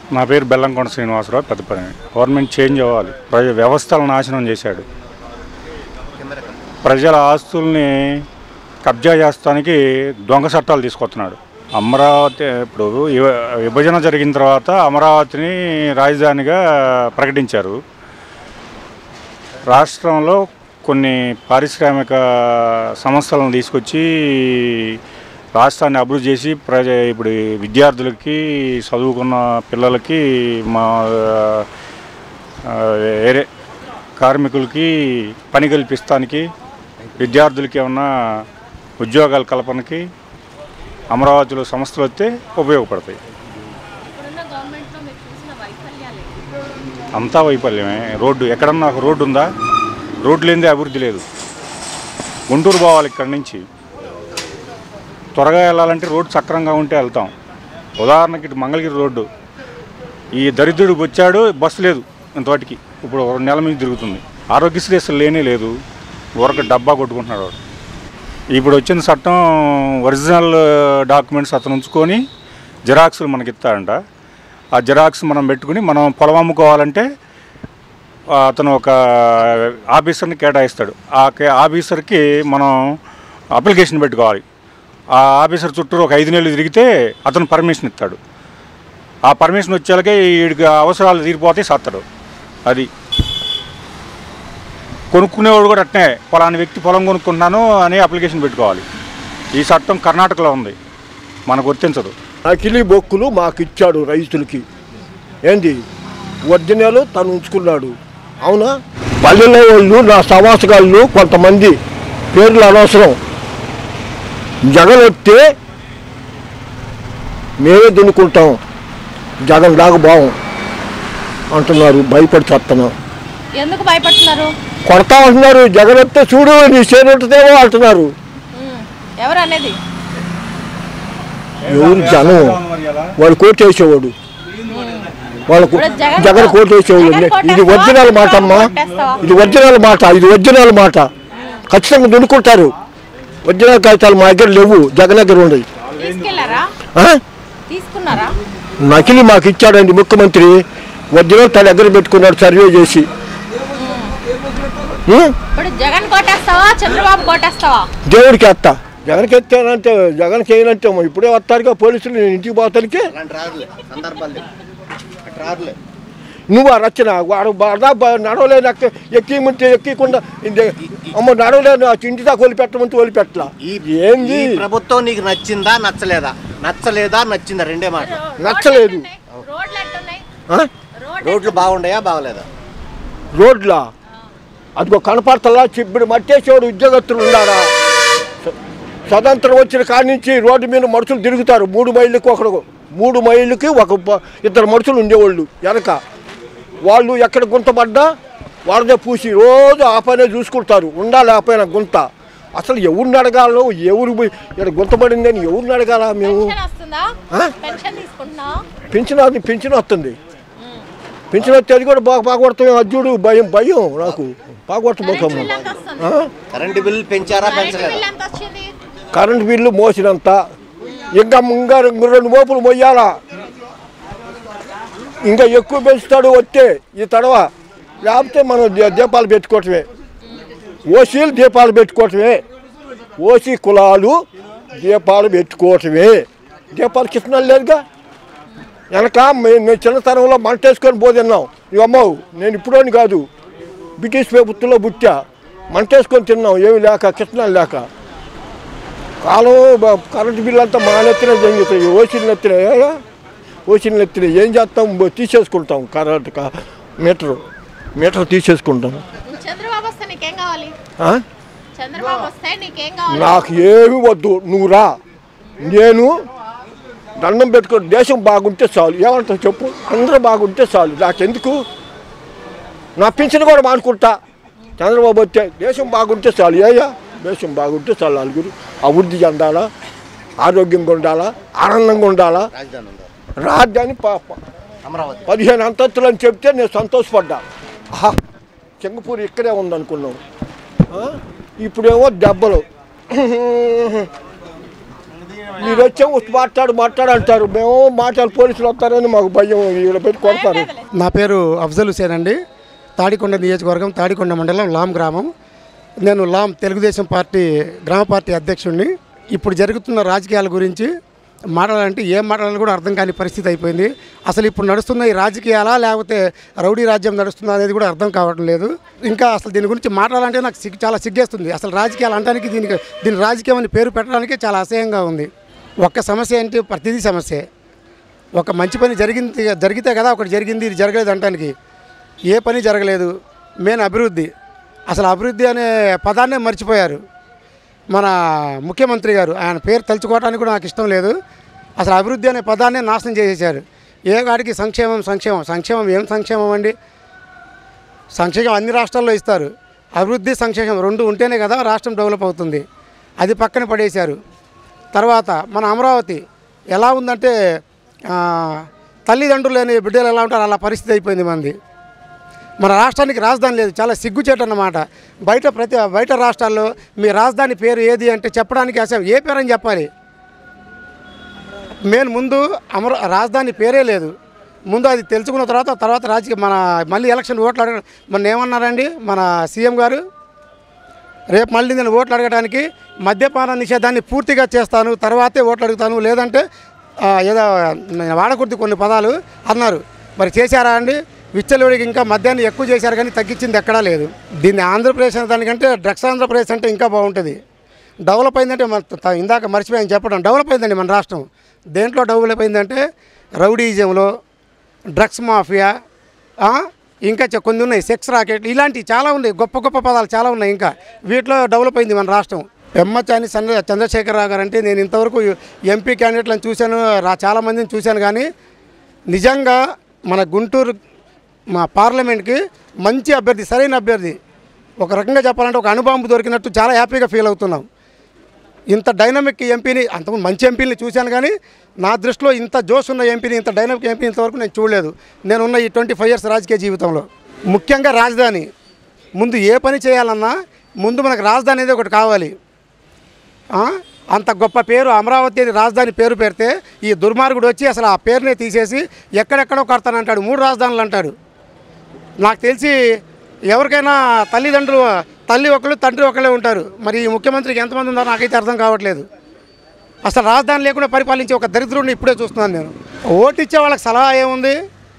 నా పేరు బెల్లంకొండ శ్రీనివాసరావు పెద్దపని గవర్నమెంట్ చేంజ్ అవ్వాలి ప్రజ వ్యవస్థల నాశనం చేశాడు ప్రజల ఆస్తుల్ని కబ్జా చేస్తానికి దొంగ చట్టాలు తీసుకొస్తున్నాడు అమరావతి ఇప్పుడు విభ- విభజన జరిగిన తర్వాత అమరావతిని రాజధానిగా ప్రకటించారు రాష్ట్రంలో కొన్ని పారిశ్రామిక సంస్థలను తీసుకొచ్చి రాష్ట్రాన్ని అభివృద్ధి చేసి ప్రజ ఇప్పుడు విద్యార్థులకి చదువుకున్న పిల్లలకి మా ఆ, వేరే కార్మికులకి పని కల్పిస్తానికి విద్యార్థులకి ఏమన్నా ఉద్యోగాల కల్పనకి అమరావతిలో సంస్థలు వస్తే ఉపయోగపడతాయి ఇప్పుడున్న గవర్నమెంట్లో మీరు చూసిన వైఫల్యాలు అంతా వైఫల్యమే రోడ్డు ఎక్కడన్నా ఒక రోడ్డు ఉందా రోడ్డు లేనిదే అభివృద్ధి లేదు గుంటూరు పోవాలి ఇక్కడి నుంచి త్వరగా వెళ్ళాలంటే రోడ్డు సక్రంగా ఉంటే వెళ్తాం ఉదాహరణకి ఇటు మంగళగిరి రోడ్డు ఈ దరిద్రుడు వచ్చాడు బస్సు లేదు ఇంతవాటికి ఇప్పుడు ఒక నెల మీద తిరుగుతుంది ఆరోగ్యశ్రీ అసలు లేనే లేదు ఊరక డబ్బా కొట్టుకుంటున్నాడు వాడు ఇప్పుడు వచ్చిన చట్టం ఒరిజినల్ డాక్యుమెంట్స్ అతను ఉంచుకొని జిరాక్స్లు మనకి ఇస్తాడంట ఆ జిరాక్స్ మనం పెట్టుకుని మనం పొలం అమ్ముకోవాలంటే ఆ, అతను ఒక ఆఫీసర్ని కేటాయిస్తాడు ఆ కే- ఆఫీసర్కి మనం అప్లికేషన్ పెట్టుకోవాలి ఆ ఆఫీసర్ చుట్టూ ఒక ఐదు నెలలు తిరిగితే అతను పర్మిషన్ ఇస్తాడు ఆ పర్మిషన్ వచ్చేలాగే వీడికి అవసరాలు తీరిపోతే సత్తాడు అది కొనుక్కునేవాడు కూడా అట్నే పలానా వ్యక్తి పొలం కొనుక్కుంటున్నాను అని అప్లికేషన్ పెట్టుకోవాలి ఈ చట్టం కర్ణాటకలో ఉంది మనకు వర్తించదు అఖిలి బొక్కులు మాకు ఇచ్చాడు రైతులకి ఏంది ఒరిజినల్ తను ఉంచుకున్నాడు అవునా పల్లెలో వాళ్ళు నా సమాసగాళ్ళు కొంతమంది పేర్లు అనవసరం జగన్ వస్తే మేమే దున్నుకుంటాం జగన్ లాగా బావం అంటున్నారు భయపడి చేస్తున్నాం ఎందుకు భయపడుతున్నారు కొడతా అంటున్నారు జగన్ వస్తే చూడు నీ చేను ఉంటుందేమో అంటున్నారు ఉమ్, ఎవరు అనేది ఎవరు జనం వాడు కోట్ వేసేవాడు వాళ్ళకు ఇప్పుడు జగన్ జగన్ కోట్ వేసేవాడు జగన్ కోట్ ఇది వేస్తావా? ఒరిజినల్ మాట అమ్మా కొట్టేస్తావా? ఇది ఒరిజినల్ మాట ఇది ఒరిజినల్ మాట ఖచ్చితంగా దున్నుకుంటారు ఒరిజినల్ కాగితాలు మా దగ్గర లేవు జగన్ దగ్గర ఉన్నాయి తీసుకెళ్లారా ఆ? తీసుకున్నారా నకిలీ మాకు ఇచ్చాడండి ముఖ్యమంత్రి ఒరిజినల్ తన దగ్గర పెట్టుకున్నాడు సర్వే చేసి ఉం? ఇప్పుడు జగన్ కొట్టేస్తావా చంద్రబాబు కొట్టేస్తావా దేవుడికి ఎత్తా జగన్కి ఎత్తానంటే జగన్కి అయినంటే ఇప్పుడే వస్తారుగా పోలీసులు నేను ఇంటికి పోతానికి అలాంటి రాదులే సందర్భాలు లేవు అట్లా రాదులే నువ్వు ఆ రచన వాడు బాగా నడవలేని ఎక్క ఎక్కిమంటే ఎక్కకుండా ఇది అమ్మ నడవలేని ఆ ఇంటి దాకా వదిలిపెట్టమంటే వదిలిపెట్టలా ఈ ఏంది ఈ ప్రభుత్వం నీకు నచ్చిందా నచ్చలేదా నచ్చలేదా నచ్చిందా రెండే మాట నచ్చలేదు రోడ్లు ఎట్టున్నాయి ఆ? రోడ్లు రోడ్లు బాగుండయా బాగలేదా రోడ్లా అదిగో కనపడతలా ఇప్పుడు మట్టేసేవాడు ఉద్యోగస్తులు ఉన్నారా స్వ- స్వతంత్రం వచ్చిన కాడి నుంచి రోడ్డు మీద మనుషులు తిరుగుతారు మూడు మైళ్ళకి ఒకడు మూడు మైళ్ళకి ఒక ప- ఇద్దరు మనుషులు ఉండేవాళ్ళు వెనక వాళ్ళు ఎక్కడ గుంత పడ్డా వాళ్ళదే పూసి రోజు ఆ పనే చూసుకుంటారు ఉండాలి ఆ పైన గుంత అసలు ఎవరిని అడగాలో ఎవరు పోయి ఇక్కడ గుంత పడిందని ఎవరిని అడగాల మేము పెన్షన్ వస్తుందా ఆ? పెన్షన్ తీసుకుంటున్నా పింఛన్ అది పింఛన్ వస్తుంది పింఛన్ వస్తే అది కూడా బాగా బాగొడతాం అజ్జుడు భయం భయం నాకు బాగొట్టబోకమ్మ బిల్ ఎంత వస్తుంది కరెంటు బిల్లు పెంచారా కరెంట్ పెంచలేదా బిల్ ఎంత వచ్చింది కరెంట్ బిల్లు మోసినంత ఇంకా ఇంకా రెండు రెండు మోపులు మొయ్యాలా ఇంకా ఎక్కువ పెంచుతాడు వస్తే ఈ తడవ లేకపోతే మనం దీ- దీపాలు పెట్టుకోవటమే ఓసీలు దీపాలు పెట్టుకోవటమే ఓసీ కులాలు దీపాలు పెట్టుకోవటమే దీపాలు కిరణాలు లేదుగా వెనక మే- మేము చిన్నతనంలో మంట వేసుకొని పోతున్నాం ఇవి అమ్మవు నేను ఇప్పుడోని కాదు బ్రిటిష్ ప్రభుత్వంలో పుట్టా మంట వేసుకొని తిన్నాం ఏమి లేక కిరణాలు లేక కాలం బ- కరెంటు బిల్లు అంతా మా నెత్తిన జంగుతాయి ఓసిన నెత్తిన ఓసిన నెత్తిన ఏం చేస్తాం బ- తీసేసుకుంటాం కరెంట్ క- మీటరు మీటర్ తీసేసుకుంటాం చంద్రబాబు వస్తే నీకేం కావాలి ఆ? చంద్రబాబు వస్తే నీకేం కావాలి నాకు ఏమి వద్దు నువ్వు రా నేను దండం పెట్టుకో దేశం బాగుంటే చాలు ఏమంటావు చెప్పు అందరూ బాగుంటే చాలు నాకెందుకు నా పింఛన్ కూడా మానుకుంటా చంద్రబాబు వస్తే దేశం బాగుంటే చాలు ఏయ్యా దేశం బాగుంటే చాలు నలుగురు అభివృద్ధి చెందాలా ఆరోగ్యంగా ఉండాలా ఆనందంగా ఉండాలా రాజధాని ఉందా రాజధాని ప- ప- అమరావతి పదిహేను అంతస్తులు అని చెప్తే నేను సంతోషపడ్డా ఆహా సింగపూర్ ఇక్కడే ఉందనుకున్నాం ఆ? ఇప్పుడేమో దెబ్బలు మీరు వచ్చే వచ్చి మాట్లాడు మాట్లాడు అంటారు మేము మాట్లాడు పోలీసులు వస్తారని మాకు భయం ఇక్కడ పెట్టి కొడతారు నా పేరు అఫ్జల్ హుసేన్ అండి తాడికొండ నియోజకవర్గం తాడికొండ మండలం లాం గ్రామం నేను లాం తెలుగుదేశం పార్టీ గ్రామ పార్టీ అధ్యక్షుడిని ఇప్పుడు జరుగుతున్న రాజకీయాల గురించి మాట్లాడాలంటే ఏం మాట్లాడాలో కూడా అర్థం కాని పరిస్థితి అయిపోయింది అసలు ఇప్పుడు నడుస్తున్న ఈ రాజకీయాలా లేకపోతే రౌడీ రాజ్యం నడుస్తుందా అనేది కూడా అర్థం కావడం లేదు ఇంకా అసలు దీని గురించి మాట్లాడాలంటే నాకు సిగ్గు చాలా సిగ్గేస్తుంది అసలు రాజకీయాలు అనడానికి దీనికి దీని రాజకీయం అని పేరు పెట్టడానికి చాలా అసహ్యంగా ఉంది ఒక్క సమస్య ఏంటి ప్రతిదీ సమస్యే ఒక మంచి పని జరిగింది జరిగితే కదా ఒకటి జరిగింది ఇది జరగలేదు అంటానికి ఏ పని జరగలేదు మెయిన్ అభివృద్ధి అసలు అభివృద్ధి అనే పదాన్నే మర్చిపోయారు మన ముఖ్యమంత్రి గారు ఆయన పేరు తలుచుకోవడానికి కూడా నాకు ఇష్టం లేదు అసలు అభివృద్ధి అనే పదాన్నే నాశనం చేసేసారు ఏ గాడికి సంక్షేమం సంక్షేమం సంక్షేమం ఏం సంక్షేమం అండి సంక్షేమం అన్ని రాష్ట్రాల్లో ఇస్తారు అభివృద్ధి సంక్షేమం రెండు ఉంటేనే కదా రాష్ట్రం డెవలప్ అవుతుంది అది పక్కన పడేశారు తర్వాత మన అమరావతి ఎలా ఉందంటే ఆ, తల్లిదండ్రులు లేని బిడ్డలు ఎలా ఉంటారు అలా పరిస్థితి అయిపోయింది మంది మన రాష్ట్రానికి రాజధాని లేదు చాలా సిగ్గుచేటు అన్నమాట బయట ప్రతి బయట రాష్ట్రాల్లో మీ రాజధాని పేరు ఏది అంటే చెప్పడానికి అసలు ఏ పేరు అని చెప్పాలి మెయిన్ ముందు అమర రాజధాని పేరే లేదు ముందు అది తెలుసుకున్న తర్వాత తర్వాత రాజకీయ మన మళ్ళీ ఎలక్షన్ ఓట్లు అడగ మొన్న ఏమన్నారండి మన సీఎం గారు రేపు మళ్ళీ నేను ఓట్లు అడగడానికి మద్యపాన నిషేధాన్ని పూర్తిగా చేస్తాను తర్వాతే ఓట్లు అడుగుతాను లేదంటే ఆ, ఏదో నేను వాడకూడదు కొన్ని పదాలు అన్నారు మరి చేశారా అండి విచ్చలవిడికి ఇంకా మద్యాన్ని ఎక్కువ చేశారు కానీ తగ్గించింది ఎక్కడా లేదు దీన్ని ఆంధ్రప్రదేశ్ అనే దానికంటే డ్రగ్స్ ఆంధ్రప్రదేశ్ అంటే ఇంకా బాగుంటుంది డెవలప్ అయిందంటే మన త- ఇందాక మర్చిపోయాను చెప్పడం డెవలప్ అయిందండి మన రాష్ట్రం దేంట్లో డెవలప్ అయిందంటే రౌడీజంలో డ్రగ్స్ మాఫియా ఆ, ఇంకా చె- కొన్ని ఉన్నాయి సెక్స్ రాకెట్లు ఇలాంటివి చాలా ఉన్నాయి గొప్ప గొప్ప పదాలు చాలా ఉన్నాయి ఇంకా వీటిలో డెవలప్ అయింది మన రాష్ట్రం ఎమ్మచాని చంద్ర చంద్రశేఖరరావు గారు అంటే నేను ఇంతవరకు ఎంపీ క్యాండిడేట్లను చూశాను రా చాలామందిని చూశాను కానీ నిజంగా మన గుంటూరు మా పార్లమెంట్కి మంచి అభ్యర్థి సరైన అభ్యర్థి ఒక రకంగా చెప్పాలంటే ఒక అనుభవం దొరికినట్టు చాలా హ్యాపీగా ఫీల్ అవుతున్నాం ఇంత డైనమిక్ ఎంపీని అంతకుముందు మంచి ఎంపీని చూశాను కానీ నా దృష్టిలో ఇంత జోష్ ఉన్న ఎంపీని ఇంత డైనమిక్ ఎంపీ ఇంతవరకు నేను చూడలేదు నేనున్న ఈ ట్వంటీ ఫైవ్ ఇయర్స్ రాజకీయ జీవితంలో ముఖ్యంగా రాజధాని ముందు ఏ పని చేయాలన్నా ముందు మనకు రాజధాని అనేది ఒకటి కావాలి ఆ? అంత గొప్ప పేరు అమరావతి అని రాజధాని పేరు పెడితే ఈ దుర్మార్గుడు వచ్చి అసలు ఆ పేరునే తీసేసి ఎక్కడెక్కడో కడతానంటాడు మూడు రాజధానులు అంటాడు నాకు తెలిసి ఎవరికైనా తల్లిదండ్రులు తల్లి ఒకళ్ళు తండ్రి ఒకళ్ళే ఉంటారు మరి ఈ ముఖ్యమంత్రికి ఎంతమంది ఉన్నారో నాకైతే అర్థం కావట్లేదు అసలు రాజధాని లేకుండా పరిపాలించే ఒక దరిద్రుడిని ఇప్పుడే చూస్తున్నాను నేను ఓటు ఇచ్చే వాళ్ళకి సలహా ఏముంది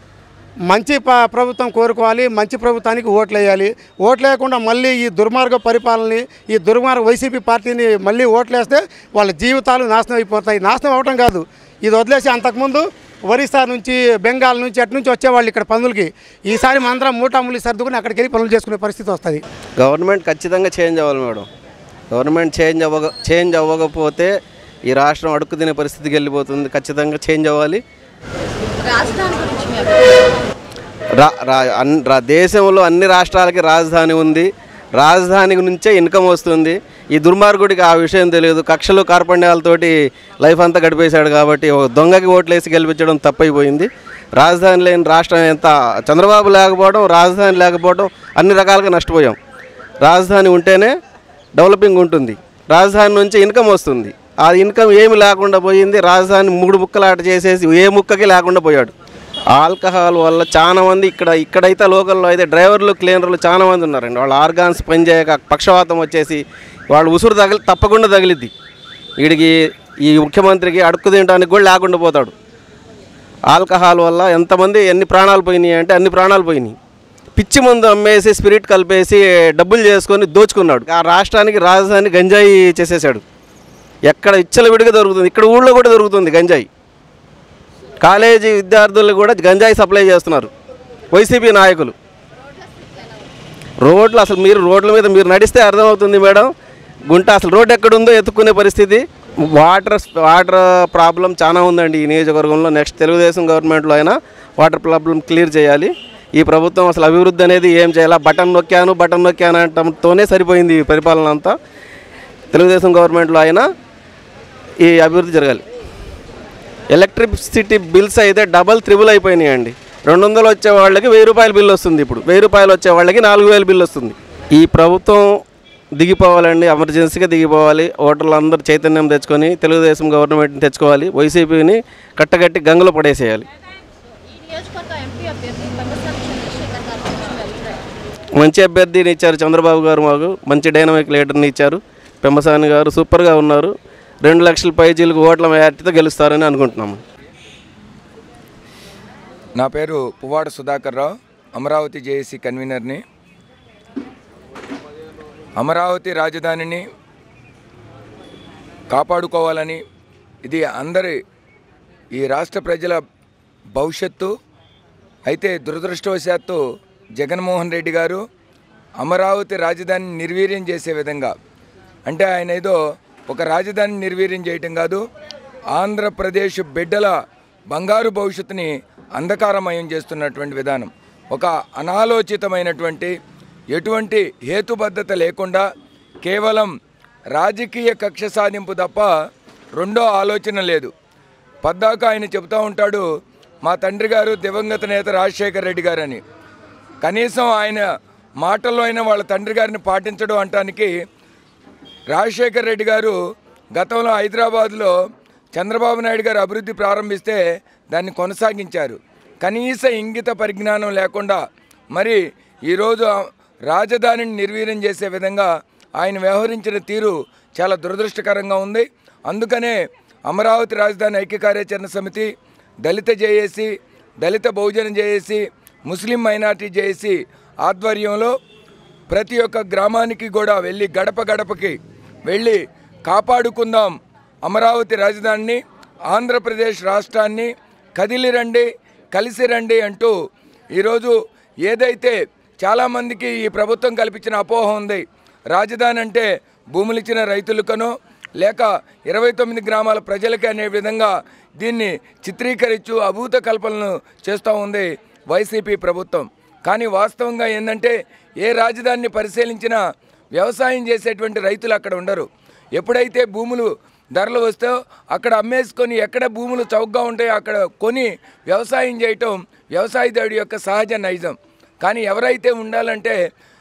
మంచి ప ప్రభుత్వం కోరుకోవాలి మంచి ప్రభుత్వానికి ఓట్లు వేయాలి ఓట్లు వేయకుండా మళ్ళీ ఈ దుర్మార్గ పరిపాలనని ఈ దుర్మార్గ వైసీపీ పార్టీని మళ్ళీ ఓట్లు వేస్తే వాళ్ళ జీవితాలు నాశనం అయిపోతాయి నాశనం అవటం కాదు ఇది వదిలేసి అంతకుముందు ఒరిస్సా నుంచి బెంగాల్ నుంచి అటు నుంచి వచ్చేవాళ్ళు ఇక్కడ పనులకి ఈసారి మందరం మూటాములి సర్దుకుని అక్కడికి వెళ్ళి పనులు చేసుకునే పరిస్థితి వస్తుంది గవర్నమెంట్ ఖచ్చితంగా చేంజ్ అవ్వాలి మేడం గవర్నమెంట్ చేంజ్ అవ్వక చేంజ్ అవ్వకపోతే ఈ రాష్ట్రం అడుక్కు తినే పరిస్థితికి వెళ్ళిపోతుంది ఖచ్చితంగా చేంజ్ అవ్వాలి రాజధాని గురించి మీ అభిప్రాయం? రా రా అన్ రా దేశంలో అన్ని రాష్ట్రాలకి రాజధాని ఉంది రాజధాని నుంచే ఇన్కమ్ వస్తుంది ఈ దుర్మార్గుడికి ఆ విషయం తెలియదు కక్షలు కార్పణ్యాలతోటి లైఫ్ అంతా గడిపేశాడు కాబట్టి ఒక దొంగకి ఓట్లేసి గెలిపించడం తప్పైపోయింది రాజధాని లేని రాష్ట్రం ఎంత చంద్రబాబు లేకపోవడం రాజధాని లేకపోవడం అన్ని రకాలుగా నష్టపోయాం రాజధాని ఉంటేనే డెవలపింగ్ ఉంటుంది రాజధాని నుంచి ఇన్కమ్ వస్తుంది ఆ ఇన్కమ్ ఏమి లేకుండా పోయింది రాజధాని మూడు ముక్కలాట చేసేసి ఏ ముక్కకి లేకుండా పోయాడు ఆల్కహాల్ వల్ల చాలా మంది ఇక్కడ ఇక్కడైతే లోకల్లో అయితే డ్రైవర్లు క్లీనర్లు చాలా మంది ఉన్నారండి వాళ్ళ ఆర్గాన్స్ పనిచేయక పక్షవాతం వచ్చేసి వాళ్ళు ఉసురు తగిలి తప్పకుండా తగిలిద్ది వీడికి ఈ ముఖ్యమంత్రికి అడుక్కు తినడానికి కూడా లేకుండా పోతాడు ఆల్కహాల్ వల్ల ఎంతమంది ఎన్ని ప్రాణాలు పోయినాయి అంటే అన్ని ప్రాణాలు పోయినాయి పిచ్చి మందు అమ్మేసి స్పిరిట్ కలిపేసి డబ్బులు చేసుకొని దోచుకున్నాడు ఆ రాష్ట్రానికి రాజధాని గంజాయి చేసేసాడు ఎక్కడ విడిగా దొరుకుతుంది ఇక్కడ ఊళ్ళో కూడా దొరుకుతుంది గంజాయి కాలేజీ విద్యార్థులు కూడా గంజాయి సప్లై చేస్తున్నారు వైసీపీ నాయకులు రోడ్లు అసలు మీరు రోడ్ల మీద మీరు నడిస్తే అర్థమవుతుంది మేడం గుంట అసలు రోడ్ ఎక్కడుందో ఎత్తుక్కునే పరిస్థితి వాటర్ వాటర్ ప్రాబ్లం చాలా ఉందండి ఈ నియోజకవర్గంలో నెక్స్ట్ తెలుగుదేశం గవర్నమెంట్లో అయినా వాటర్ ప్రాబ్లం క్లియర్ చేయాలి ఈ ప్రభుత్వం అసలు అభివృద్ధి అనేది ఏం చేయాలి బటన్ నొక్కాను బటన్ నొక్కాను అనటంతోనే సరిపోయింది ఈ పరిపాలన అంతా తెలుగుదేశం గవర్నమెంట్లో అయినా ఈ అభివృద్ధి జరగాలి ఎలక్ట్రిసిటీ బిల్స్ అయితే డబల్ త్రిబుల్ అయిపోయినాయండి రెండు వందలు వచ్చే వాళ్ళకి వెయ్యి రూపాయల బిల్లు వస్తుంది ఇప్పుడు వెయ్యి రూపాయలు వచ్చే వాళ్ళకి నాలుగు వేల బిల్లు వస్తుంది ఈ ప్రభుత్వం దిగిపోవాలండి ఎమర్జెన్సీగా దిగిపోవాలి ఓటర్లు అందరూ చైతన్యం తెచ్చుకొని తెలుగుదేశం గవర్నమెంట్ని తెచ్చుకోవాలి వైసీపీని కట్టగట్టి గంగలో పడేసేయాలి ఈ నియోజకవర్గ ఎంపీ అభ్యర్థి పెమ్మసాని చంద్రశేఖర్ గారి గురించి మీ అభిప్రాయం మంచి అభ్యర్థిని ఇచ్చారు చంద్రబాబు గారు మాకు మంచి డైనమిక్ లీడర్ని ఇచ్చారు పెమ్మసాని గారు సూపర్గా ఉన్నారు రెండు లక్షల పైజీలకు ఓట్ల మెజార్టీతో గెలుస్తారని అనుకుంటున్నాము నా పేరు పువ్వాడ సుధాకర్ రావు అమరావతి జేఏసీ కన్వీనర్ని అమరావతి రాజధానిని కాపాడుకోవాలని ఇది అందరి ఈ రాష్ట్ర ప్రజల భవిష్యత్తు అయితే దురదృష్టవశాత్తు జగన్మోహన్ రెడ్డి గారు అమరావతి రాజధానిని నిర్వీర్యం చేసే విధంగా అంటే ఆయన ఏదో ఒక రాజధాని నిర్వీర్యం చేయటం కాదు ఆంధ్రప్రదేశ్ బిడ్డల బంగారు భవిష్యత్తుని అంధకారమయం చేస్తున్నటువంటి విధానం ఒక అనాలోచితమైనటువంటి ఎటువంటి హేతుబద్ధత లేకుండా కేవలం రాజకీయ కక్ష సాధింపు తప్ప రెండో ఆలోచన లేదు పద్దాక ఆయన చెబుతూ ఉంటాడు మా తండ్రి గారు దివంగత నేత రాజశేఖర్ రెడ్డి గారని కనీసం ఆయన మాటల్లో అయినా వాళ్ళ తండ్రి గారిని పాటించడం అంటానికి రాజశేఖర్ రెడ్డి గారు గతంలో హైదరాబాద్లో చంద్రబాబు నాయుడు గారు అభివృద్ధి ప్రారంభిస్తే దాన్ని కొనసాగించారు కనీస ఇంగిత పరిజ్ఞానం లేకుండా మరి ఈరోజు ఆ రాజధానిని నిర్వీర్యం చేసే విధంగా ఆయన వ్యవహరించిన తీరు చాలా దురదృష్టకరంగా ఉంది అందుకనే అమరావతి రాజధాని ఐక్య కార్యాచరణ సమితి Dalit JAC Dalit Bahujan JAC Muslim minority JAC ఆధ్వర్యంలో ప్రతి ఒక్క గ్రామానికి కూడా వెళ్ళి గడప గడపకి వెళ్ళి కాపాడుకుందాం అమరావతి రాజధానిని ఆంధ్రప్రదేశ్ రాష్ట్రాన్ని కదిలి రండి కలిసి రండి అంటూ ఈరోజు ఏదైతే చాలామందికి ఈ ప్రభుత్వం కల్పించిన అపోహ ఉంది రాజధాని అంటే భూములు ఇచ్చిన రైతులకనో లేక ఇరవై తొమ్మిది గ్రామాల ప్రజలకి అనే విధంగా దీన్ని చిత్రీకరించు అభూత కల్పనలు చేస్తూ ఉంది వైసీపీ ప్రభుత్వం కానీ వాస్తవంగా ఏంటంటే ఏ రాజధానిని పరిశీలించినా వ్యవసాయం చేసేటువంటి రైతులు అక్కడ ఉండరు ఎప్పుడైతే భూములు ధరలు వస్తే అక్కడ అమ్మేసుకొని ఎక్కడ భూములు చౌకగా ఉంటాయో అక్కడ కొని వ్యవసాయం చేయటం వ్యవసాయదారుడి యొక్క సహజ నైజం కానీ ఎవరైతే ఉండాలంటే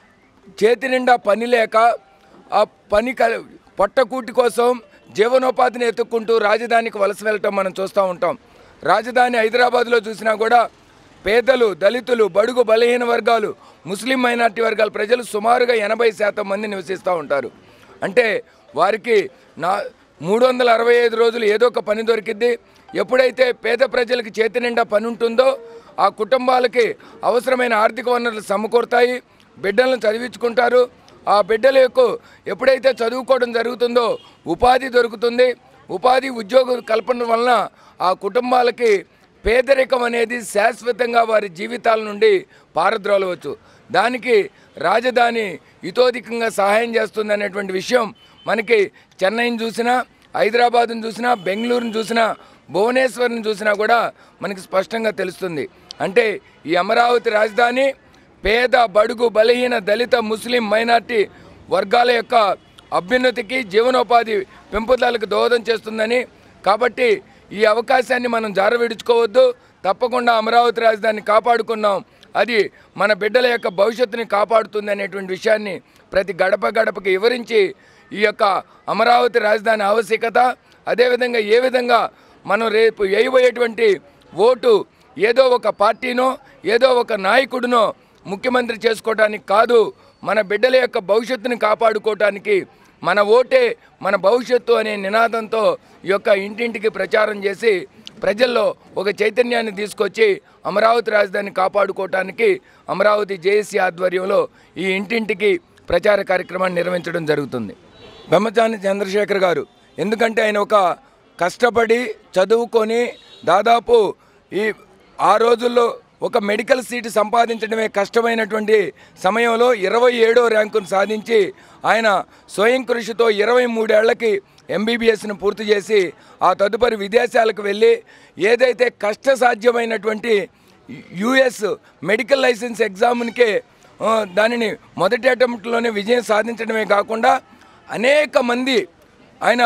చేతి నిండా పని లేక ఆ పని కల పొట్టకూటి కోసం జీవనోపాధిని ఎత్తుక్కుంటూ రాజధానికి వలస వెళ్ళటం మనం చూస్తూ ఉంటాం రాజధాని హైదరాబాద్లో చూసినా కూడా పేదలు దళితులు బడుగు బలహీన వర్గాలు ముస్లిం మైనార్టీ వర్గాల ప్రజలు సుమారుగా ఎనభై శాతం మంది నివసిస్తూ ఉంటారు అంటే వారికి నా మూడు వందల అరవై ఐదు రోజులు ఏదో ఒక పని దొరికిద్ది ఎప్పుడైతే పేద ప్రజలకు చేతి నిండా పని ఉంటుందో ఆ కుటుంబాలకి అవసరమైన ఆర్థిక వనరులు సమకూరుతాయి బిడ్డలను చదివించుకుంటారు ఆ బిడ్డల యొక్క ఎప్పుడైతే చదువుకోవడం జరుగుతుందో ఉపాధి దొరుకుతుంది ఉపాధి ఉద్యోగ కల్పన వలన ఆ కుటుంబాలకి పేదరికం అనేది శాశ్వతంగా వారి జీవితాల నుండి పారద్రోలవచ్చు దానికి రాజధాని ఇతోధికంగా సహాయం చేస్తుంది అనేటువంటి విషయం మనకి చెన్నైని చూసినా హైదరాబాద్ని చూసినా బెంగళూరుని చూసినా భువనేశ్వర్ని చూసినా కూడా మనకి స్పష్టంగా తెలుస్తుంది అంటే ఈ అమరావతి రాజధాని పేద బడుగు బలహీన దళిత ముస్లిం మైనార్టీ వర్గాల యొక్క అభ్యున్నతికి జీవనోపాధి పెంపుదలకు దోహదం చేస్తుందని కాబట్టి ఈ అవకాశాన్ని మనం జారవిడుచుకోవద్దు తప్పకుండా అమరావతి రాజధానిని కాపాడుకున్నాం అది మన బిడ్డల యొక్క భవిష్యత్తుని కాపాడుతుంది అనేటువంటి విషయాన్ని ప్రతి గడప గడపకి వివరించి ఈ యొక్క అమరావతి రాజధాని ఆవశ్యకత అదేవిధంగా ఏ విధంగా మనం రేపు వేయబోయేటువంటి ఓటు ఏదో ఒక పార్టీనో ఏదో ఒక నాయకుడినో ముఖ్యమంత్రి చేసుకోవడానికి కాదు మన బిడ్డల యొక్క భవిష్యత్తుని కాపాడుకోవటానికి మన ఓటే మన భవిష్యత్తు అనే నినాదంతో ఈ యొక్క ఇంటింటికి ప్రచారం చేసి ప్రజల్లో ఒక చైతన్యాన్ని తీసుకొచ్చి అమరావతి రాజధాని కాపాడుకోవటానికి అమరావతి జేఏసీ ఆధ్వర్యంలో ఈ ఇంటింటికి ప్రచార కార్యక్రమాన్ని నిర్వహించడం జరుగుతుంది బ్రహ్మచాని చంద్రశేఖర్ గారు ఎందుకంటే ఆయన ఒక కష్టపడి చదువుకొని దాదాపు ఈ ఆ రోజుల్లో ఒక మెడికల్ సీటు సంపాదించడమే కష్టమైనటువంటి సమయంలో ఇరవై ఏడో ర్యాంకును సాధించి ఆయన స్వయం కృషితో ఇరవై మూడేళ్లకి ఎంబీబీఎస్ను పూర్తి చేసి ఆ తదుపరి విదేశాలకు వెళ్ళి ఏదైతే కష్టసాధ్యమైనటువంటి యుఎస్ మెడికల్ లైసెన్స్ ఎగ్జామ్కే ఆ, దానిని మొదటి అటెంప్ట్లోనే విజయం సాధించడమే కాకుండా అనేక మంది ఆయన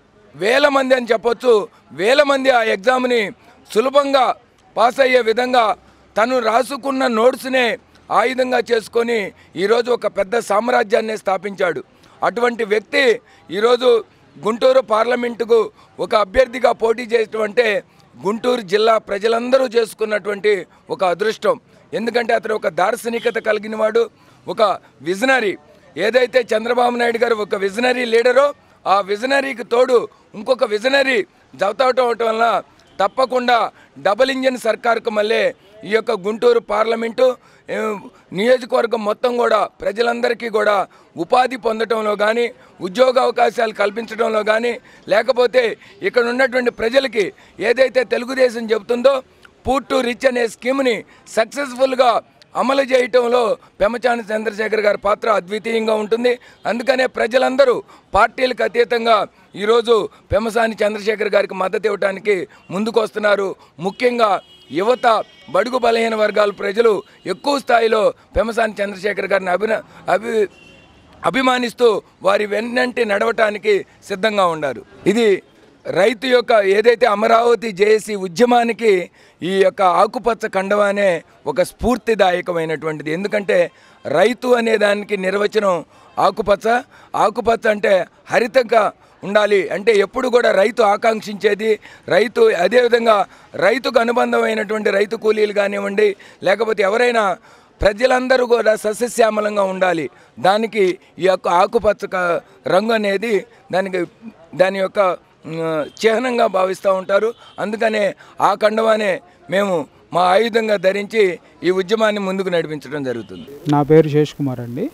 వేల మంది అని చెప్పొచ్చు వేల మంది ఆ ఎగ్జామ్ని సులభంగా పాస్ అయ్యే విధంగా తను రాసుకున్న నోట్స్నే ఆయుధంగా చేసుకొని ఈరోజు ఒక పెద్ద సామ్రాజ్యాన్ని స్థాపించాడు అటువంటి వ్యక్తి ఈరోజు గుంటూరు పార్లమెంటుకు ఒక అభ్యర్థిగా పోటీ చేయటం అంటే గుంటూరు జిల్లా ప్రజలందరూ చేసుకున్నటువంటి ఒక అదృష్టం ఎందుకంటే అతను ఒక దార్శనికత కలిగిన వాడు ఒక విజనరీ ఏదైతే చంద్రబాబు నాయుడు గారు ఒక విజనరీ లీడరో ఆ విజనరీకి తోడు ఇంకొక విజనరీ జవతవటం అవటం వల్ల తప్పకుండా డబుల్ ఇంజిన్ సర్కార్కు మళ్ళీ ఈ యొక్క గుంటూరు పార్లమెంటు ఏ, నియోజకవర్గం మొత్తం కూడా ప్రజలందరికీ కూడా ఉపాధి పొందటంలో కానీ ఉద్యోగ అవకాశాలు కల్పించడంలో కానీ లేకపోతే ఇక్కడ ఉన్నటువంటి ప్రజలకి ఏదైతే తెలుగుదేశం చెబుతుందో పూర్ టు రిచ్ అనే స్కీమ్ని సక్సెస్ఫుల్గా అమలు చేయటంలో పెమచాని చంద్రశేఖర్ గారి పాత్ర అద్వితీయంగా ఉంటుంది అందుకనే ప్రజలందరూ పార్టీలకు అతీతంగా ఈరోజు పెమసాని చంద్రశేఖర్ గారికి మద్దతు ఇవ్వడానికి ముందుకు వస్తున్నారు ముఖ్యంగా యువత బడుగు బలహీన వర్గాల ప్రజలు ఎక్కువ స్థాయిలో పెమసాని చంద్రశేఖర్ గారిని అభిన అభి అభిమానిస్తూ వారి వెన్నంటి నడవటానికి సిద్ధంగా ఉన్నారు ఇది రైతు యొక్క ఏదైతే అమరావతి జేఏసీ ఉద్యమానికి ఈ యొక్క ఆకుపచ్చ కండవ అనే ఒక స్ఫూర్తిదాయకమైనటువంటిది ఎందుకంటే రైతు అనే దానికి నిర్వచనం ఆకుపచ్చ ఆకుపచ్చ అంటే హరితంగా ఉండాలి అంటే ఎప్పుడు కూడా రైతు ఆకాంక్షించేది రైతు అదేవిధంగా రైతుకు అనుబంధమైనటువంటి రైతు కూలీలు కానివ్వండి లేకపోతే ఎవరైనా ప్రజలందరూ కూడా సస్యశ్యామలంగా ఉండాలి దానికి ఈ యొక్క ఆకుపచ్చ క- రంగు అనేది దానికి దాని యొక్క మ్, చిహ్నంగా భావిస్తూ ఉంటారు అందుకనే ఆ కండవానే మేము మా ఆయుధంగా ధరించి ఈ ఉద్యమాన్ని ముందుకు నడిపించడం జరుగుతుంది నా పేరు శేష్ కుమార్ అండి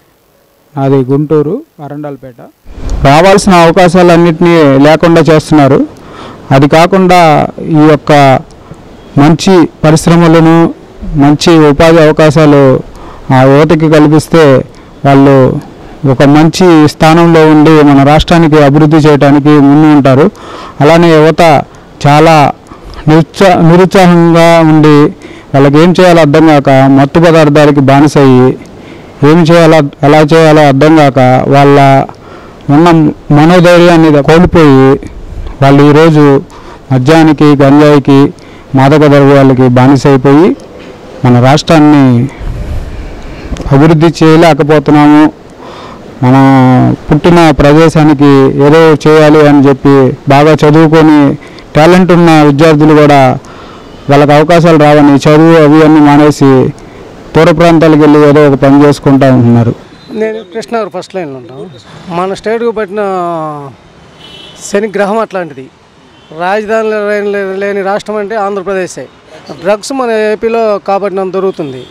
నాది గుంటూరు అరండాలపేట రావాల్సిన అవకాశాలన్నింటినీ లేకుండా చేస్తున్నారు అది కాకుండా ఈ యొక్క మంచి పరిశ్రమలను మంచి ఉపాధి అవకాశాలు ఆ యువతకి కల్పిస్తే వాళ్ళు ఒక మంచి స్థానంలో ఉండి మన రాష్ట్రానికి అభివృద్ధి చేయడానికి ముందు ఉంటారు అలానే యువత చాలా నిరుత్సా నిరుత్సాహంగా ఉండి వాళ్ళకి ఏం చేయాలో అర్థం కాక మత్తు పదార్థాలకి బానిసయ్యి ఏం చేయాలో ఎలా చేయాలో అర్థం కాక వాళ్ళ ఉన్న మనోధైర్యాన్ని కోల్పోయి వాళ్ళు ఈరోజు మద్యానికి గంజాయికి మాదక ద్రవ్యాలకి బానిసైపోయి మన రాష్ట్రాన్ని అభివృద్ధి చేయలేకపోతున్నాము మన పుట్టిన ప్రదేశానికి ఏదో చేయాలి అని చెప్పి బాగా చదువుకొని టాలెంట్ ఉన్న విద్యార్థులు కూడా వాళ్ళకి అవకాశాలు రావని చదువు అవి అన్నీ మానేసి దూర ప్రాంతాలకు వెళ్ళి ఏదో ఒక పని చేసుకుంటా ఉంటున్నారు నేను కృష్ణారు ఫస్ట్ లైన్లో ఉంటాం మన స్టేట్కు పట్టిన శని గ్రహం అట్లాంటిది రాజధాని లేని- లేని రాష్ట్రం అంటే ఆంధ్రప్రదేశే డ్రగ్స్ మన ఏపీలో కాబట్టినంత దొరుకుతుంది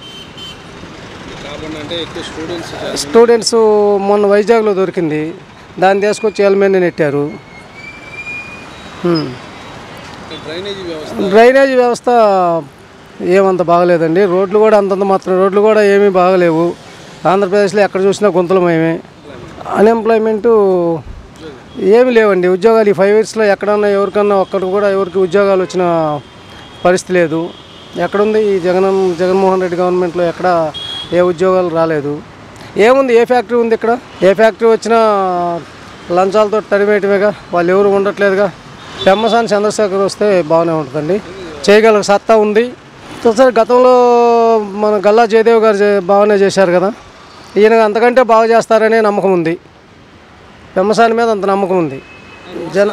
స్టూడెంట్స్ మొన్న వైజాగ్లో దొరికింది దాన్ని తీసుకొచ్చి ఎల్మెన్ని నెట్టారు హ్మ్. డ్రైనేజీ వ్యవస్థ ఏమంత బాగలేదండి రోడ్లు కూడా అంతంత మాత్రం రోడ్లు కూడా ఏమీ బాగలేవు ఆంధ్రప్రదేశ్లో ఎక్కడ చూసినా గుంతలమయమే అన్ఎంప్లాయ్మెంటు ఏమీ లేవండి ఉద్యోగాలు ఈ ఫైవ్ ఇయర్స్లో ఎక్కడన్నా ఎవరికన్నా ఒక్కడికి కూడా ఎవరికి ఉద్యోగాలు వచ్చిన పరిస్థితి లేదు ఎక్కడుంది ఈ జగన్ జగన్మోహన్ రెడ్డి గవర్నమెంట్లో ఎక్కడ ఏ ఉద్యోగాలు రాలేదు ఏముంది ఏ ఫ్యాక్టరీ ఉంది ఇక్కడ ఏ ఫ్యాక్టరీ వచ్చినా లంచాలతో తరిమేయటమేగా వాళ్ళు ఎవరు ఉండట్లేదుగా పెమ్మసాని చంద్రశేఖర్ వస్తే బాగానే ఉంటుందండి చేయగల సత్తా ఉంది సరే గతంలో మన గల్లా జయదేవ్ గారు చే- బాగానే చేశారు కదా ఈయన అంతకంటే బాగా చేస్తారనే నమ్మకం ఉంది పెమ్మసాని మీద అంత నమ్మకం ఉంది జన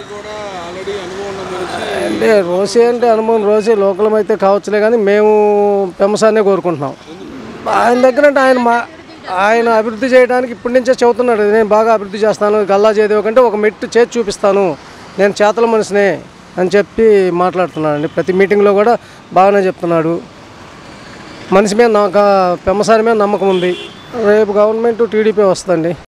అంటే రోసి అంటే అనుభవం రోసి లోకలం అయితే కావచ్చులే కానీ మేము పెమ్మసానే కోరుకుంటున్నాం ఆయన దగ్గర అంటే ఆయన మా ఆయన అభివృద్ధి చేయడానికి ఇప్పటి నుంచే చెబుతున్నాడు నేను బాగా అభివృద్ధి చేస్తాను గల్లా జయదేవ్ కంటే ఒక మెట్టు చేసి చూపిస్తాను నేను చేతల మనిషినే అని చెప్పి మాట్లాడుతున్నాడండి ప్రతి మీటింగ్లో కూడా బాగానే చెప్తున్నాడు మనిషి మీద నాకు పెమ్మసాని మీద నమ్మకం ఉంది రేపు గవర్నమెంట్ టీడీపీ వస్తుందండి